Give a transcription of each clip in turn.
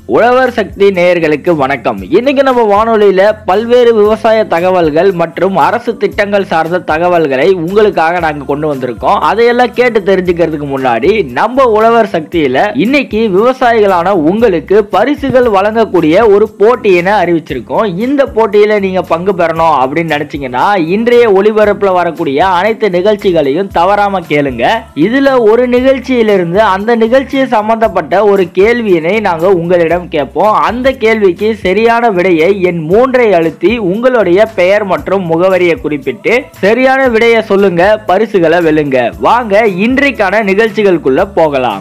உழவர் சக்தி நேயர்களுக்கு வணக்கம் இன்னைக்கு நம்ம வானொலியில பல்வேறு விவசாய தகவல்கள் மற்றும் அரசு திட்டங்கள் சார்ந்த தகவல்களை உங்களுக்காக நாங்க கொண்டு வந்திருக்கோம் அதையெல்லாம் கேட்டு தெரிஞ்சுக்கிறதுக்கு முன்னாடி நம்ம உழவர் சக்தியில இன்னைக்கு விவசாயிகளான உங்களுக்கு பரிசுகள் வழங்கக்கூடிய ஒரு போட்டியினை அறிவிச்சிருக்கோம் இந்த போட்டியில நீங்க பங்கு பெறணும் அப்படின்னு நினைச்சீங்கன்னா இன்றைய ஒளிபரப்புல வரக்கூடிய அனைத்து நிகழ்ச்சிகளையும் தவறாம கேளுங்க இதுல ஒரு நிகழ்ச்சியிலிருந்து அந்த நிகழ்ச்சியை சம்பந்தப்பட்ட ஒரு கேள்வியினை நாங்க உங்களிடம் கேட்போம் அந்த கேள்விக்கு சரியான விடையை என் மூன்றை அழுத்தி உங்களுடைய பெயர் மற்றும் முகவரியை குறிப்பிட்டு சரியான விடையை சொல்லுங்க பரிசுகளை வெல்லுங்க வாங்க இன்றைக்கான நிகழ்ச்சிகளுக்குள்ள போகலாம்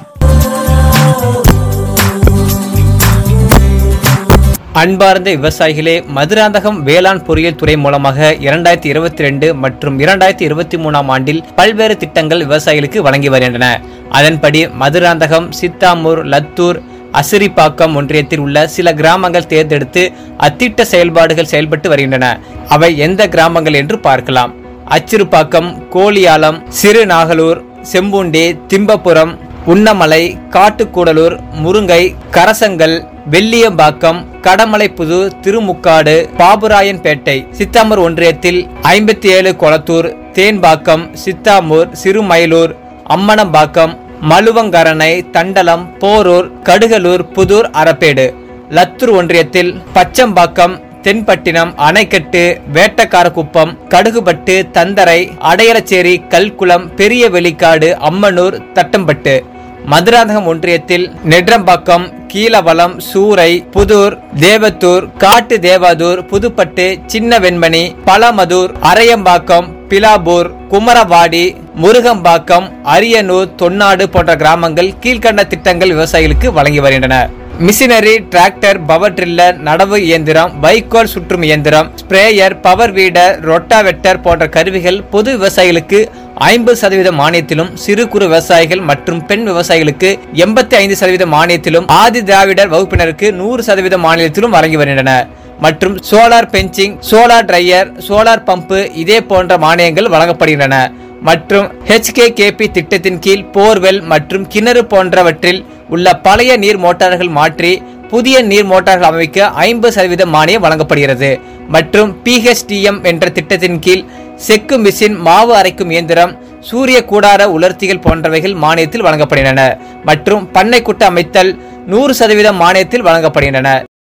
அன்பார்ந்த விவசாயிகளே மதுராந்தகம் வேளாண் பொறியியல் துறை மூலமாக இரண்டாயிரத்தி இருபத்தி ரெண்டு மற்றும் இரண்டாயிரத்தி இருபத்தி மூணாம் ஆண்டில் பல்வேறு திட்டங்கள் விவசாயிகளுக்கு வழங்கி வருகின்றன அதன்படி மதுராந்தகம் சித்தாமூர் லத்தூர் அசிரிப்பாக்கம் ஒன்றியத்தில் உள்ள சில கிராமங்கள் தேர்ந்தெடுத்து அத்திட்ட செயல்பாடுகள் செயல்பட்டு வருகின்றன அவை எந்த கிராமங்கள் என்று பார்க்கலாம் அச்சிறுப்பாக்கம் கோலியாலம் சிறுநாகலூர் செம்பூண்டி திம்பபுரம் உண்ணமலை காட்டுக்கூடலூர் முருங்கை கரசங்கல் வெள்ளியம்பாக்கம் கடமலைப்புது திருமுக்காடு பாபுராயன்பேட்டை சித்தாமூர் ஒன்றியத்தில் ஐம்பத்தி ஏழு கொளத்தூர் தேன்பாக்கம் சித்தாமூர் சிறுமயிலூர் அம்மனம்பாக்கம் மலுவங்கரணை தண்டலம் போரூர் கடுகலூர் புதூர் அரப்பேடு லத்தூர் ஒன்றியத்தில் பச்சம்பாக்கம் தென்பட்டினம் அணைக்கட்டு வேட்டக்காரக்குப்பம் கடுகுபட்டு தந்தரை அடையலச்சேரி கல்குளம் பெரிய வெளிக்காடு அம்மனூர் தட்டம்பட்டு மதுராந்தகம் ஒன்றியத்தில் நெட்ரம்பாக்கம் கீழவளம் சூறை புதூர் தேவத்தூர் காட்டு தேவாதூர் புதுப்பட்டு சின்ன வெண்மணி பழமதூர் அரையம்பாக்கம் பிலாபூர் குமரவாடி முருகம்பாக்கம் அரியனூர் தொன்னாடு போன்ற கிராமங்கள் கீழ்கண்ட திட்டங்கள் விவசாயிகளுக்கு வழங்கி வருகின்றன மிஷினரி டிராக்டர் பவர் ட்ரில்லர் நடவு இயந்திரம் வைக்கோல் சுற்றும் இயந்திரம் ஸ்ப்ரேயர் பவர் வீடர் ரொட்டாவெட்டர் போன்ற கருவிகள் பொது விவசாயிகளுக்கு ஐம்பது சதவீத மானியத்திலும் சிறு குறு விவசாயிகள் மற்றும் பெண் விவசாயிகளுக்கு எண்பத்தி ஐந்து சதவீத மானியத்திலும் ஆதி திராவிடர் வகுப்பினருக்கு நூறு சதவீத மானியத்திலும் வழங்கி வருகின்றன மற்றும் solar fencing solar dryer solar pump இதே போன்ற மானியங்கள் வழங்கப்படுகின்றன மற்றும் ஹெச்கேகேபி திட்டத்தின் கீழ் போர்வெல் மற்றும் கிணறு போன்றவற்றில் உள்ள பழைய நீர் மோட்டார்கள் மாற்றி புதிய நீர் மோட்டார்கள் அமைக்க ஐம்பது சதவீத மானியம் வழங்கப்படுகிறது மற்றும் பிஹெச்டிஎம் என்ற திட்டத்தின் கீழ் செக்கு மிஷின் மாவு அரைக்கும் இயந்திரம் சூரிய கூடார உலர்த்திகள் போன்றவைகள் மானியத்தில் வழங்கப்படுகின்றன மற்றும் பண்ணை குட்ட அமைத்தல் நூறு சதவீதம் மானியத்தில் வழங்கப்படுகின்றன